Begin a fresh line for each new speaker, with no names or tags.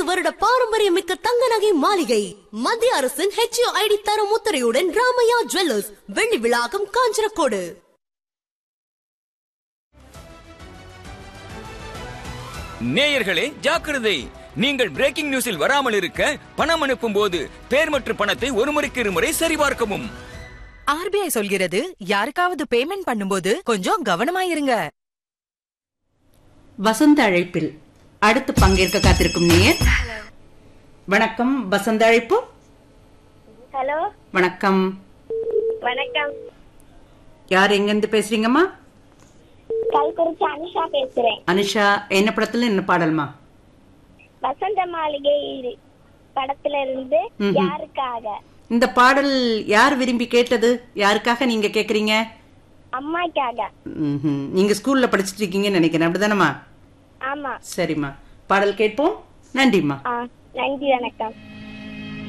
வருட பாரம்பரியமிக்க தங்க நகை மாளிகை மத்திய அரசின் ஹெச்ஓ ஐடி தரம் முத்திரையுடன் ராமையா ஜுவல்லர்ஸ் வெள்ளி விழாக்கம் காஞ்சனக்கோடு
நேயர்களே ஜாக்கிரதை நீங்கள் பிரேக்கிங் நியூஸில் வராமல் இருக்க பணம் அனுப்பும் போது பேர் மற்றும் பணத்தை ஒரு முறைக்கு இருமுறை சரிபார்க்கவும்
ஆர்பிஐ சொல்கிறது யாருக்காவது பேமெண்ட் பண்ணும்போது கொஞ்சம் கவனமா இருங்க
வசந்த அழைப்பில் அடுத்து பங்கேற்க காத்திருக்கும் நேயர் வணக்கம் வசந்த அழைப்பு
ஹலோ
வணக்கம்
வணக்கம்
யார் எங்கிருந்து பேசுறீங்கம்மா
கல்குறிச்சி அனுஷா பேசுறேன்
அனுஷா என்ன படத்துல என்ன பாடல்மா
வசந்த மாளிகை இரு- படத்துல இருந்து
ம்ஹும்.
யாருக்காக
இந்த பாடல் யார் விரும்பி கேட்டது யாருக்காக நீங்க கேக்குறீங்க
அம்மாக்காக
ம்ஹும். நீங்க ஸ்கூல்ல படிச்சிட்டு இருக்கீங்கன்னு நினைக்கிறேன் அப்படிதானம்மா
ஆமா
சரிம்மா பாடல் கேட்போம் நன்றிம்மா
ஆ நன்றி வணக்கம்